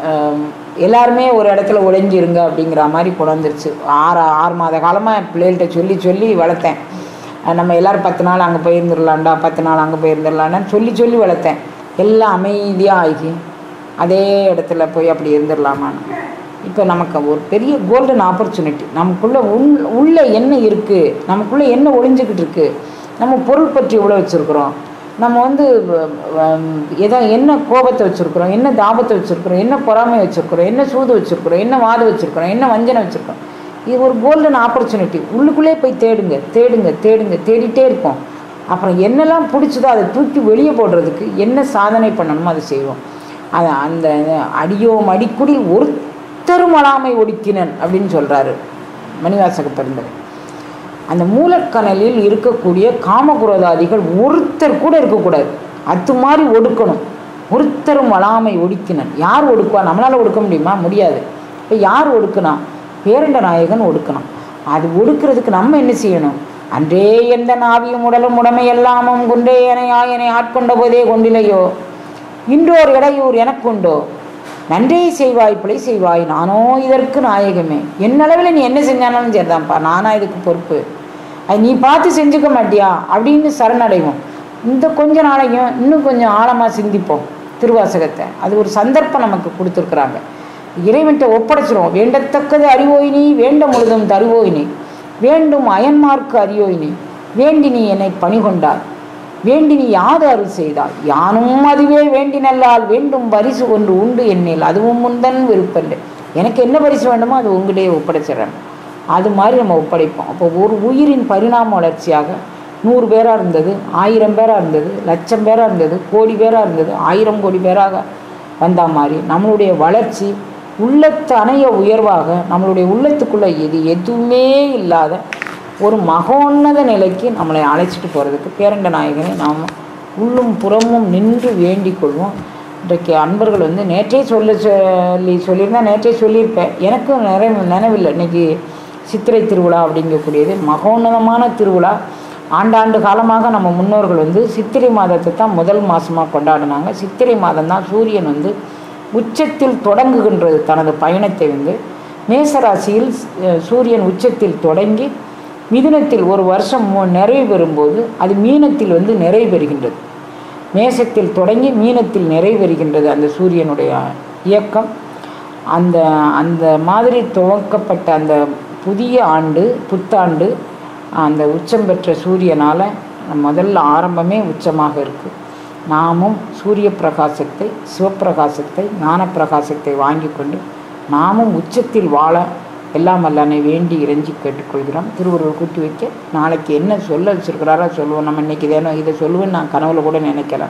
A: ஆம், எல்லாருமே ஒரு இடத்துல ஒளிஞ்சிருங்க அப்படிங்கிற மாதிரி கொண்டாந்துருச்சு ஆறு ஆறு மாத காலமாக பிள்ளைகள்கிட்ட சொல்லி சொல்லி வளர்த்தேன் அஹ் நம்ம எல்லோரும் பத்து நாள் அங்கே போயிருந்துடலாம்டா பத்து நாள் அங்கே போயிருந்துடலான்னு சொல்லி சொல்லி வளர்த்தேன் எல்லாம் அமைதியாக ஆகி அதே இடத்துல போய் அப்படி இருந்துடலாமான்னு இப்போ நமக்கு ஒரு பெரிய கோல்டன் ஆப்பர்ச்சுனிட்டி நமக்குள்ளே உள் உள்ளே என்ன இருக்குது நமக்குள்ளே என்ன ஒளிஞ்சுக்கிட்டு இருக்குது நம்ம பொருள் பற்றி எவ்வளோ வச்சுருக்குறோம் நம்ம வந்து வ- வ- எதா என்ன கோபத்தை வச்சுருக்குறோம் என்ன தாபத்தை வச்சுருக்குறோம் என்ன பொறாமை வச்சுருக்குறோம் என்ன சூது வச்சுருக்குறோம் என்ன வாது வச்சுருக்குறோம் என்ன வஞ்சனை வச்சுருக்கோம் இது ஒரு கோல்டன் ஆப்பர்ச்சுனிட்டி உள்ளுக்குள்ளே போய் தேடுங்க தேடுங்க தேடுங்க தேடிட்டே இருப்போம் அப்புறம் என்னெல்லாம் பிடிச்சதோ அதை தூக்கி வெளியே போடுறதுக்கு என்ன சாதனை பண்ணணுமோ அதை செய்வோம் அது அந்த அடியோம் அடிக்குடில் ஒருத்தரும் அழாமை ஒடுக்கினன் அப்படின்னு சொல்கிறாரு மணிவாசக பெருந்தகை அந்த மூலக்கணலில் இருக்கக்கூடிய காமகுரோதாதிகள் ஒருத்தர் கூட இருக்கக்கூடாது அது மாதிரி ஒடுக்கணும் ஒருத்தரும் வளாமை ஒடுக்கினன் யார் ஒடுக்குவா நம்மளால் ஒடுக்க முடியுமா முடியாது இப்போ யார் ஒடுக்குனா பேரண்ட நாயகன் ஒடுக்கணும் அது ஒடுக்கிறதுக்கு நம்ம என்ன செய்யணும் அன்றே எந்த நாவியும் உடலும் உடமை எல்லாமும் கொண்டே என ஆயனை ஆட்கொண்ட போதே கொண்டிலையோ இன்றோர் இடையூர் எனக்குண்டோ நன்றே செய்வாய் பிழை செய்வாய் நானோ இதற்கு நாயகமே என்னளவில் நீ என்ன செஞ்சாலும் சரிதான்ப்பா நானா இதுக்கு பொறுப்பு அது நீ பார்த்து செஞ்சுக்க மாட்டியா அப்படின்னு சரணடைவோம் இந்த கொஞ்ச நாளைக்கும் இன்னும் கொஞ்சம் ஆழமாக சிந்திப்போம் திருவாசகத்தை அது ஒரு சந்தர்ப்பம் நமக்கு கொடுத்துருக்குறாங்க இறைவன்கிட்ட ஒப்படைச்சிருவோம் வேண்டத்தக்கது அறிவோயினி வேண்ட முழுதும் தருவோயினி வேண்டும் அயன்மார்க்கு அறியோயினி வேண்டி நீ என்னை பணிகொண்டாய் வேண்டி நீ யாது அருள் செய்தாய் யானும் அதுவே வேண்டினல்லால் வேண்டும் பரிசு ஒன்று உண்டு என்னில் அதுவும் முந்தன் விருப்பண்டு எனக்கு என்ன பரிசு வேண்டுமோ அது உங்களையே ஒப்படைச்சிடறேன் அது மாதிரி நம்ம ஒப்படைப்போம் அப்போ ஒரு உயிரின் பரிணாம வளர்ச்சியாக நூறு பேராக இருந்தது ஆயிரம் பேராக இருந்தது லட்சம் பேராக இருந்தது கோடி பேராக இருந்தது ஆயிரம் கோடி பேராக வந்த மாதிரி நம்மளுடைய வளர்ச்சி உள்ளத்து அணைய உயர்வாக நம்மளுடைய உள்ளத்துக்குள்ளே எது எதுவுமே இல்லாத ஒரு மகோன்னத நிலைக்கு நம்மளை அழைச்சிட்டு போகிறதுக்கு பேரண்ட நாயகனை நாம் உள்ளும் புறமும் நின்று வேண்டிக் கொள்வோம் இன்றைக்கு அன்பர்கள் வந்து நேற்றே சொல்ல சொல்லி சொல்லியிருந்தா நேற்றே சொல்லியிருப்பேன் எனக்கும் நிறைய நினைவில்லை இன்னைக்கு சித்திரை திருவிழா அப்படிங்கக்கூடியது மகோன்னதமான திருவிழா ஆண்டாண்டு காலமாக நம்ம முன்னோர்கள் வந்து சித்திரை மாதத்தை தான் முதல் மாதமாக கொண்டாடினாங்க சித்திரை மாதம் தான் சூரியன் வந்து உச்சத்தில் தொடங்குகின்றது தனது பயணத்தை வந்து மேசராசியில் அஹ், சூரியன் உச்சத்தில் தொடங்கி மிதுனத்தில் ஒரு வருஷம் மு- நிறைவு பெறும்போது அது மீனத்தில் வந்து நிறைவு பெறுகின்றது மேசத்தில் தொடங்கி மீனத்தில் நிறைவு பெறுகின்றது அந்த சூரியனுடைய இயக்கம் அந்த அந்த மாதிரி துவக்கப்பட்ட அந்த புதிய ஆண்டு புத்தாண்டு அந்த உச்சம் பெற்ற சூரியனால் முதல்ல ஆரம்பமே உச்சமாக இருக்குது நாமும் சூரிய பிரகாசத்தை சிவப்பிரகாசத்தை ஞான பிரகாசத்தை வாங்கி கொண்டு நாமும் உச்சத்தில் வாழ எல்லாம் வல்லனை வேண்டி இறைஞ்சி கேட்டுக்கொள்கிறோம் திருவள்ளுவர் கூட்டி வைக்க நாளைக்கு என்ன சொல்ல வச்சிருக்கிறாரோ சொல்லுவோம் நம்ம இன்னைக்கு இதேனோ இதை சொல்லுவேன்னு நான் கனவுல கூட நினைக்கல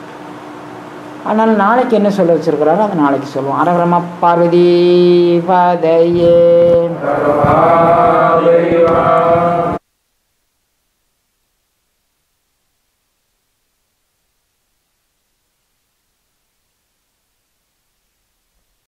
A: ஆனால் நாளைக்கு என்ன சொல்ல வச்சிருக்கிறாரோ அதை நாளைக்கு சொல்லுவோம் அரகரம பார்வதி பதையே
B: சர்வாதேவா